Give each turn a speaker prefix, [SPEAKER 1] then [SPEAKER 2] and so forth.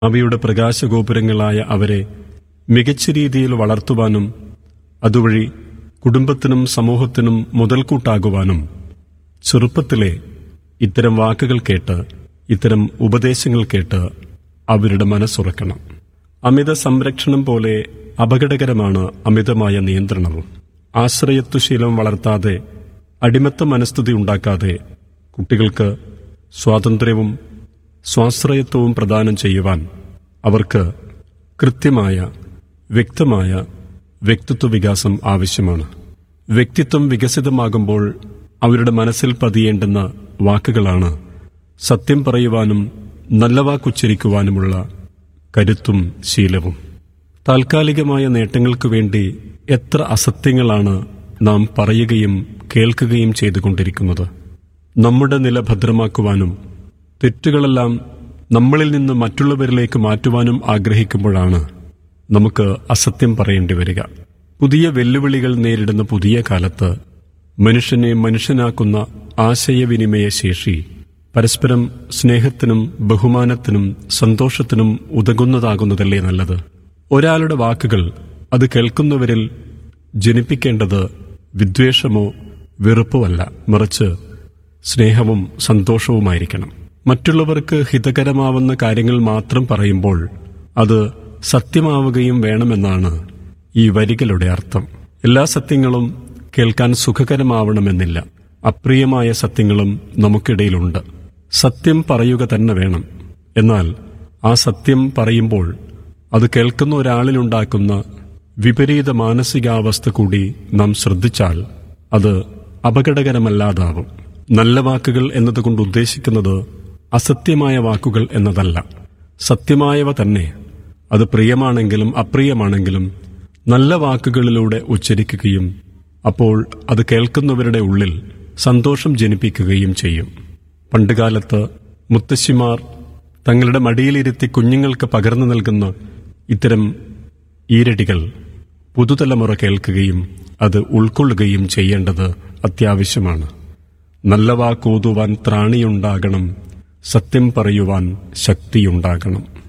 [SPEAKER 1] അവയുടെ പ്രകാശഗോപുരങ്ങളായ അവരെ മികച്ച രീതിയിൽ വളർത്തുവാനും അതുവഴി കുടുംബത്തിനും സമൂഹത്തിനും മുതൽക്കൂട്ടാകുവാനും ചെറുപ്പത്തിലെ ഇത്തരം വാക്കുകൾ കേട്ട് ഇത്തരം ഉപദേശങ്ങൾ കേട്ട് അവരുടെ മനസ്സുറക്കണം അമിത സംരക്ഷണം പോലെ അപകടകരമാണ് അമിതമായ നിയന്ത്രണവും ആശ്രയത്വശീലം വളർത്താതെ അടിമത്ത മനസ്ഥിതി ഉണ്ടാക്കാതെ കുട്ടികൾക്ക് സ്വാതന്ത്ര്യവും സ്വാശ്രയത്വവും പ്രദാനം ചെയ്യുവാൻ അവർക്ക് കൃത്യമായ വ്യക്തമായ വ്യക്തിത്വ വികാസം ആവശ്യമാണ് വ്യക്തിത്വം വികസിതമാകുമ്പോൾ അവരുടെ മനസ്സിൽ പതിയേണ്ടുന്ന വാക്കുകളാണ് സത്യം പറയുവാനും നല്ല വാക്കുച്ചരിക്കുവാനുമുള്ള കരുത്തും ശീലവും താൽക്കാലികമായ നേട്ടങ്ങൾക്കു വേണ്ടി എത്ര അസത്യങ്ങളാണ് നാം പറയുകയും കേൾക്കുകയും ചെയ്തുകൊണ്ടിരിക്കുന്നത് നമ്മുടെ നില ഭദ്രമാക്കുവാനും തെറ്റുകളെല്ലാം നമ്മളിൽ നിന്ന് മറ്റുള്ളവരിലേക്ക് മാറ്റുവാനും ആഗ്രഹിക്കുമ്പോഴാണ് നമുക്ക് അസത്യം പറയേണ്ടി വരിക പുതിയ വെല്ലുവിളികൾ നേരിടുന്ന പുതിയ കാലത്ത് മനുഷ്യനെ മനുഷ്യനാക്കുന്ന ആശയവിനിമയ ശേഷി പരസ്പരം സ്നേഹത്തിനും ബഹുമാനത്തിനും സന്തോഷത്തിനും ഉതകുന്നതാകുന്നതല്ലേ നല്ലത് ഒരാളുടെ വാക്കുകൾ അത് കേൾക്കുന്നവരിൽ ജനിപ്പിക്കേണ്ടത് വിദ്വേഷമോ വെറുപ്പോ അല്ല മറിച്ച് സ്നേഹവും സന്തോഷവുമായിരിക്കണം മറ്റുള്ളവർക്ക് ഹിതകരമാവുന്ന കാര്യങ്ങൾ മാത്രം പറയുമ്പോൾ അത് സത്യമാവുകയും വേണമെന്നാണ് ഈ വരികളുടെ അർത്ഥം എല്ലാ സത്യങ്ങളും കേൾക്കാൻ സുഖകരമാവണമെന്നില്ല അപ്രിയമായ സത്യങ്ങളും നമുക്കിടയിലുണ്ട് സത്യം പറയുക തന്നെ വേണം എന്നാൽ ആ സത്യം പറയുമ്പോൾ അത് കേൾക്കുന്ന ഒരാളിലുണ്ടാക്കുന്ന വിപരീത മാനസികാവസ്ഥ കൂടി നാം ശ്രദ്ധിച്ചാൽ അത് അപകടകരമല്ലാതാവും നല്ല വാക്കുകൾ എന്നതുകൊണ്ട് ഉദ്ദേശിക്കുന്നത് അസത്യമായ വാക്കുകൾ എന്നതല്ല സത്യമായവ തന്നെ അത് പ്രിയമാണെങ്കിലും അപ്രിയമാണെങ്കിലും നല്ല വാക്കുകളിലൂടെ ഉച്ചരിക്കുകയും അപ്പോൾ അത് കേൾക്കുന്നവരുടെ ഉള്ളിൽ സന്തോഷം ജനിപ്പിക്കുകയും ചെയ്യും പണ്ടുകാലത്ത് മുത്തശ്ശിമാർ തങ്ങളുടെ മടിയിലിരുത്തി കുഞ്ഞുങ്ങൾക്ക് പകർന്നു നൽകുന്ന ഇത്തരം ഈരടികൾ പുതുതലമുറ കേൾക്കുകയും അത് ഉൾക്കൊള്ളുകയും ചെയ്യേണ്ടത് അത്യാവശ്യമാണ് നല്ല വാക്കോതുവാൻ ത്രാണിയുണ്ടാകണം സത്യം പറയുവാൻ ശക്തിയുണ്ടാകണം